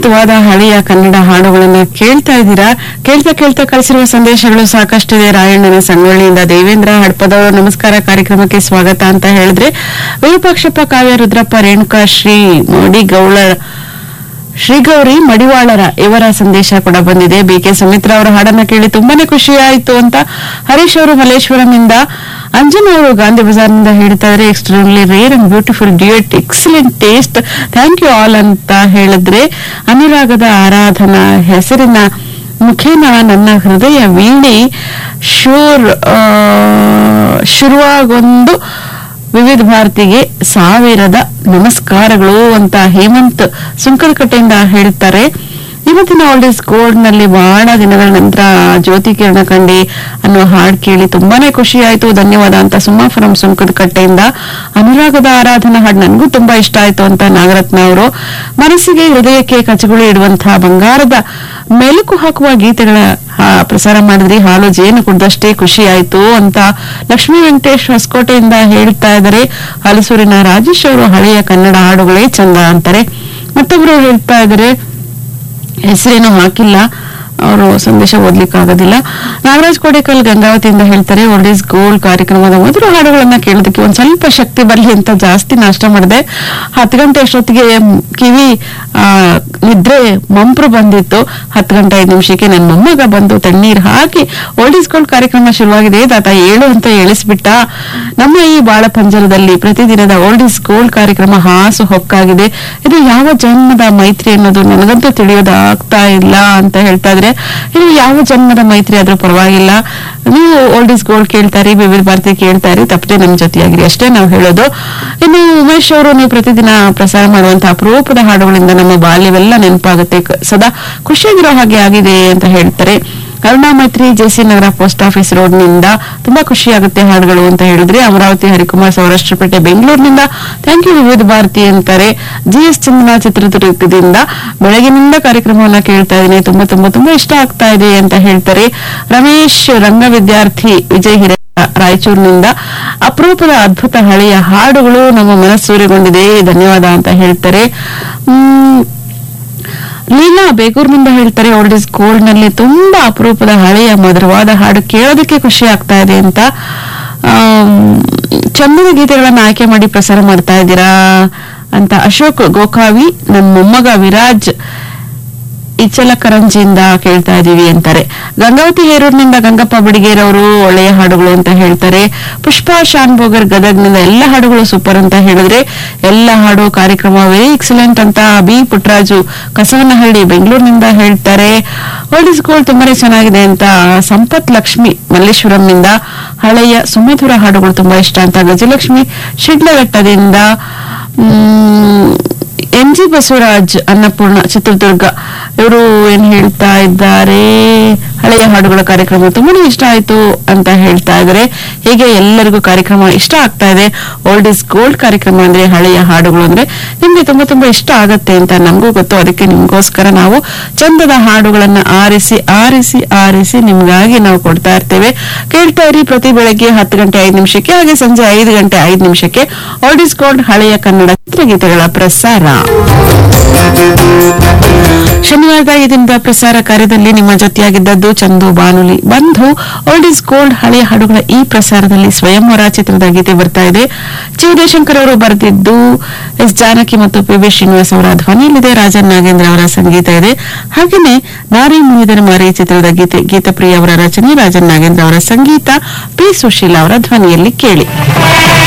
ಅದ್ಭುತವಾದ ಹಳೆಯ ಕನ್ನಡ ಹಾಡುಗಳನ್ನ ಕೇಳ್ತಾ ಇದ್ದೀರಾ ಕೇಳ್ತಾ ಕೇಳ್ತಾ ಕಳಿಸಿರುವ ಸಂದೇಶಗಳು ಸಾಕಷ್ಟಿದೆ ರಾಯಣ್ಣನ ಸಂಗೊಳ್ಳಿಯಿಂದ ದೇವೇಂದ್ರ ಹಡ್ಪದವರು ನಮಸ್ಕಾರ ಕಾರ್ಯಕ್ರಮಕ್ಕೆ ಸ್ವಾಗತ ಅಂತ ಹೇಳಿದ್ರೆ ವಿರೂಪಾಕ್ಷಪ್ಪ ಕಾವ್ಯ ರುದ್ರಪ್ಪ ರೇಣುಕಾ ಶ್ರೀ ಮಡಿಗೌಳ ಶ್ರೀಗೌರಿ ಮಡಿವಾಳರ ಇವರ ಸಂದೇಶ ಕೂಡ ಬಂದಿದೆ ಬಿ ಕೆ ಸುಮಿತ್ರಾ ಅವರ ಹಾಡನ್ನ ಕೇಳಿ ತುಂಬಾನೇ ಖುಷಿ ಆಯಿತು ಅಂತ ಹರೀಶ್ ಅವರು ಮಲ್ಲೇಶ್ವರಂನಿಂದ ಅಂಜನ್ ಅವರು ಗಾಂಧಿ ಬಜಾರ್ನಿಂದ ಹೇಳ್ತಾ ಇದ್ದಾರೆ extremely rare and beautiful duet excellent taste thank you all ಅಂತ ಹೇಳಿದ್ರೆ ಅನುರಾಗದ ಆರಾಧನಾ ಹೆಸರಿನ ಮುಖೇನ ನನ್ನ ಹೃದಯ ವೀಣೆ ಶೂರ್ ಆ, ಶುರುವಾಗೊಂದು ವಿವಿಧ ಭಾರತಿಗೆ ಸಾವಿರದ ನಮಸ್ಕಾರಗಳು ಅಂತ ಹೇಮಂತ್ ಸುಂಕದಕಟ್ಟೆಯಿಂದ ಹೇಳ್ತಾರೆ ಇವತ್ತಿನ ಓಲ್ಡ್ ಇಸ್ ಗೋಲ್ಡ್ ನಲ್ಲಿ ಬಹಳ ದಿನಗಳ ನಂತರ ಜ್ಯೋತಿ ಕಿರಣ ಕಂಡಿ ಅನ್ನೋ ಹಾಡ್ ಕೇಳಿ ತುಂಬಾನೇ ಖುಷಿ ಆಯ್ತು ಧನ್ಯವಾದ ಅಂತ ಸುಮಾ ಫ್ರಮ್ ಸುಂಕದಕಟ್ಟೆಯಿಂದ ಅನುರಾಗದ ಆರಾಧನಾ ಹಾಡು ನನಗೂ ತುಂಬಾ ಇಷ್ಟ ಆಯ್ತು ಅಂತ ನಾಗರತ್ನ ಅವರು ಮನಸ್ಸಿಗೆ ಹೃದಯಕ್ಕೆ ಕಚಗುಳಿ ಇಡುವಂತಹ ಬಂಗಾರದ ಮೆಲುಕು ಹಾಕುವ ಗೀತೆಗಳ ಆ, ಪ್ರಸಾರ ಮಾಡಿದ್ರಿ ಹಾಲು ಜೇನು ಕುಡ್ದಷ್ಟೇ ಖುಷಿ ಆಯ್ತು ಅಂತ ಲಕ್ಷ್ಮೀ ವೆಂಕಟೇಶ್ ಹೊಸಕೋಟೆಯಿಂದ ಹೇಳ್ತಾ ಇದ್ದಾರೆ ಹಲಸೂರಿನ ರಾಜೇಶ್ ಅವರು ಹಳೆಯ ಕನ್ನಡ ಹಾಡುಗಳೇ ಚಂದ ಅಂತಾರೆ ಮತ್ತೊಬ್ರು ಹೇಳ್ತಾ ಇದ್ದಾರೆ ಹೆಸರೇನು ಹಾಕಿಲ್ಲ ಅವರು ಸಂದೇಶ ಓದ್ಲಿಕ್ಕೆ ಆಗೋದಿಲ್ಲ ನಾಗರಾಜ್ ಕೋಡೇಕಲ್ ಗಂಗಾವತಿಯಿಂದ ಹೇಳ್ತಾರೆ ಓಲ್ಡ್ ಈಸ್ ಗೋಲ್ಡ್ ಕಾರ್ಯಕ್ರಮದ ಮೊದಲು ಹಾಡುಗಳನ್ನ ಕೇಳೋದಕ್ಕೆ ಒಂದ್ ಸ್ವಲ್ಪ ಶಕ್ತಿ ಬರಲಿ ಅಂತ ಜಾಸ್ತಿ ನಾಷ್ಟ ಮಾಡಿದೆ ಹತ್ತು ಗಂಟೆ ಅಷ್ಟೊತ್ತಿಗೆ ಮ್, ಕಿವಿ ಆ, ನಿದ್ರೆ ಮಂಪ್ರು ಬಂದಿತ್ತು ಹತ್ತು ಗಂಟೆ ಐದು ನಿಮಿಷಕ್ಕೆ ನನ್ನ ಮೊಮ್ಮಗ ಬಂದು ತಣ್ಣೀರ್ ಹಾಕಿ ಓಲ್ಡ್ ಈಸ್ ಗೋಲ್ಡ್ ಕಾರ್ಯಕ್ರಮ ಶುರುವಾಗಿದೆ ತಾತ ಏಳು ಅಂತ ಎಳಿಸ್ಬಿಟ್ಟ ನಮ್ಮ ಈ ಬಾಳ ಪಂಜರದಲ್ಲಿ ಪ್ರತಿದಿನದ ಓಲ್ಡ್ ಈಸ್ ಗೋಲ್ಡ್ ಕಾರ್ಯಕ್ರಮ ಹಾಸು ಹೊಕ್ಕಾಗಿದೆ ಇದು ಯಾವ ಜನ್ಮದ ಮೈತ್ರಿ ಅನ್ನೋದು ನನಗಂತೂ ತಿಳಿಯೋದಾಗ್ತಾ ಇಲ್ಲ ಅಂತ ಹೇಳ್ತಾ ಇದ್ರೆ ಇದು ಯಾವ ಜನ್ಮದ ಮೈತ್ರಿ ಆದ್ರೂ ಪರವಾಗಿಲ್ಲ ನೀವು ಓಲ್ಡ್ ಈಸ್ ಗೋಲ್ಡ್ ಕೇಳ್ತಾರಿ ವಿವಿಧ ಭಾರತಿ ಕೇಳ್ತಾರಿ ತಪ್ಪದೆ ನಮ್ ಜೊತೆಯಾಗಿರಿ ಅಷ್ಟೇ ನಾವು ಹೇಳೋದು ಇನ್ನು ಉಮೇಶ್ ಅವರು ನೀವು ಪ್ರತಿದಿನ ಪ್ರಸಾರ ಮಾಡುವಂತಹ ಅಪರೂಪದ ಹಾಡುಗಳಿಂದ ನಮ್ಮ ಬಾಲ್ಯವೆಲ್ಲ ನೆನಪಾಗುತ್ತೆ ಕ- ಸದಾ ಖುಷಿಯಾಗಿರೋ ಹಾಗೆ ಆಗಿದೆ ಅಂತ ಹೇಳ್ತಾರೆ Aruna Maitri JC Nagar post office road ನಿಂದ ತುಂಬಾ ಖುಷಿ ಆಗುತ್ತೆ ಹಾಡುಗಳು ಅಂತ ಹೇಳಿದ್ರೆ ಅಮರಾವತಿ ಹರಿಕುಮಾರ್ ಸೌರಾಷ್ಟ್ರಪೇಟೆ ಬೆಂಗಳೂರಿನಿಂದ ಥ್ಯಾಂಕ್ ಯು ವಿವಿಧ ಭಾರತಿ ಅಂತಾರೆ ಜಿ ಎಸ್ ಚಂದನ ಚಿತ್ರದುರ್ಗದಿಂದ ಬೆಳಗಿನಿಂದ ಕಾರ್ಯಕ್ರಮವನ್ನ ಕೇಳ್ತಾ ಇದ್ದೀನಿ ತುಂಬಾ ತುಂಬಾ ತುಂಬಾ ಇಷ್ಟ ಆಗ್ತಾ ಇದೆ ಅಂತ ಹೇಳ್ತಾರೆ ರಮೇಶ್ ರಂಗ ವಿದ್ಯಾರ್ಥಿ ವಿಜಯ್ ಹಿರೇ ರಾಯಚೂರಿನಿಂದ ಅಪರೂಪದ ಅದ್ಭುತ ಹಳೆಯ ಹಾಡುಗಳು ನಮ್ಮ ಮನಸ್ಸೂರೆಗೊಂಡಿದೆ ಧನ್ಯವಾದ ಅಂತ ಹೇಳ್ತಾರೆ ಹ್ಮ್ ಲೀಲಾ ಬೇಗೂರ್ನಿಂದ ಹೇಳ್ತಾರೆ ಓಲ್ಡ್ ಇಸ್ ಗೋಲ್ಡ್ ನಲ್ಲಿ ತುಂಬಾ ಅಪರೂಪದ ಹಳೆಯ ಮಧುರವಾದ ಹಾಡು ಕೇಳೋದಕ್ಕೆ ಖುಷಿ ಆಗ್ತಾ ಇದೆ ಅಂತ ಆಮ್, ಚಂದದ ಗೀತೆಗಳನ್ನ ಆಯ್ಕೆ ಮಾಡಿ ಪ್ರಸಾರ ಮಾಡ್ತಾ ಇದ್ದೀರಾ ಅಂತ ಅಶೋಕ್ ಗೋಕಾವಿ ನನ್ನ ಮೊಮ್ಮಗ ವಿರಾಜ್ ಇಚ್ಚಲಕರಂಜಿಯಿಂದ ಕೇಳ್ತಾ ಇದೀವಿ ಅಂತಾರೆ ಗಂಗಾವತಿ ಹೇರೂರಿನಿಂದ ಗಂಗಪ್ಪ ಬಿಡಿಗೇರ್ ಅವರು ಒಳ್ಳೆಯ ಹಾಡುಗಳು ಅಂತ ಹೇಳ್ತಾರೆ ಪುಷ್ಪಾ ಶಾನ್ಭೋಗರ್ ಗದಗ್ನಿಂದ ಎಲ್ಲ ಹಾಡುಗಳು ಸೂಪರ್ ಅಂತ ಹೇಳಿದ್ರೆ ಎಲ್ಲ ಹಾಡು ಕಾರ್ಯಕ್ರಮ ವೆರಿ ಎಕ್ಸಲೆಂಟ್ ಅಂತ ಬಿ ಪುಟ್ಟರಾಜು ಕಸವನಹಳ್ಳಿ ಬೆಂಗಳೂರಿನಿಂದ ಹೇಳ್ತಾರೆ ಓಲ್ಡ್ ಇಸ್ ಗೋಲ್ಡ್ ತುಂಬಾನೇ ಚೆನ್ನಾಗಿದೆ ಅಂತ ಸಂಪತ್ ಲಕ್ಷ್ಮಿ ಮಲ್ಲೇಶ್ವರಂನಿಂದ ಹಳೆಯ ಸುಮಧುರ ಹಾಡುಗಳು ತುಂಬಾ ಇಷ್ಟ ಅಂತ ಗಜಲಕ್ಷ್ಮಿ ಶಿಡ್ಲಘಟ್ಟದಿಂದ ಎಂ ಜಿ ಬಸವರಾಜ್ ಅನ್ನಪೂರ್ಣ ಚಿತ್ರದುರ್ಗ ಇವರು ಏನ್ ಹೇಳ್ತಾ ಇದ್ದಾರೆ ಹಳೆಯ ಹಾಡುಗಳ ಕಾರ್ಯಕ್ರಮ ತುಂಬಾನೇ ಇಷ್ಟ ಆಯ್ತು ಅಂತ ಹೇಳ್ತಾ ಇದ್ದಾರೆ ಹೀಗೆ ಎಲ್ಲರಿಗೂ ಕಾರ್ಯಕ್ರಮ ಇಷ್ಟ ಆಗ್ತಾ ಇದೆ ಓಲ್ಡ್ ಇಸ್ ಗೋಲ್ಡ್ ಕಾರ್ಯಕ್ರಮ ಅಂದ್ರೆ ಹಳೆಯ ಹಾಡುಗಳು ಅಂದ್ರೆ ನಿಮ್ಗೆ ತುಂಬಾ ತುಂಬಾ ಇಷ್ಟ ಆಗತ್ತೆ ಅಂತ ನಮಗೂ ಗೊತ್ತು ಅದಕ್ಕೆ ನಿಮ್ಗೋಸ್ಕರ ನಾವು ಚಂದದ ಹಾಡುಗಳನ್ನ ಆರಿಸಿ ಆರಿಸಿ ಆರಿಸಿ ನಿಮ್ಗಾಗಿ ನಾವು ಕೊಡ್ತಾ ಇರ್ತೇವೆ ಕೇಳ್ತಾ ಇರಿ ಪ್ರತಿ ಬೆಳಗ್ಗೆ ಹತ್ತು ಗಂಟೆ ಐದು ನಿಮಿಷಕ್ಕೆ ಹಾಗೆ ಸಂಜೆ ಐದು ಗಂಟೆ ಐದು ನಿಮಿಷಕ್ಕೆ ಓಲ್ಡ್ ಇಸ್ ಗೋಲ್ಡ್ ಹಳೆಯ ಕನ್ನಡ ಚಿತ್ರಗೀತೆಗಳ ಪ್ರಸಾರ ಶನಿವಾರದ ಈ ದಿನದ ಪ್ರಸಾರ ಕಾರ್ಯದಲ್ಲಿ ನಿಮ್ಮ ಜೊತೆಯಾಗಿದ್ದದ್ದು ಚಂದು ಬಾನುಲಿ ಬಂಧು ಓಲ್ಡ್ ಇಸ್ ಗೋಲ್ಡ್ ಹಳೆಯ ಹಾಡುಗಳ ಈ ಪ್ರಸಾರದಲ್ಲಿ ಸ್ವಯಂವರ ಚಿತ್ರದ ಗೀತೆ ಬರ್ತಾ ಇದೆ ಜಿ ಉದಯಶಂಕರ್ ಅವರು ಬರೆದಿದ್ದು ಎಸ್ ಜಾನಕಿ ಮತ್ತು ಪಿ ವಿ ಶ್ರೀನಿವಾಸ್ ಅವರ ಧ್ವನಿಯಲ್ಲಿದೆ ರಾಜನ್ ನಾಗೇಂದ್ರ ಅವರ ಸಂಗೀತ ಇದೆ ಹಾಗೆಯೇ ನಾರಿ ಮುನಿದನ ಮಾರಿ ಚಿತ್ರದ ಗೀತೆ ಗೀತಪ್ರಿಯ ಅವರ ರಚನೆ ರಾಜನ್ ನಾಗೇಂದ್ರ ಅವರ ಸಂಗೀತ ಪಿ ಸುಶೀಲಾ ಅವರ ಧ್ವನಿಯಲ್ಲಿ ಕೇಳಿ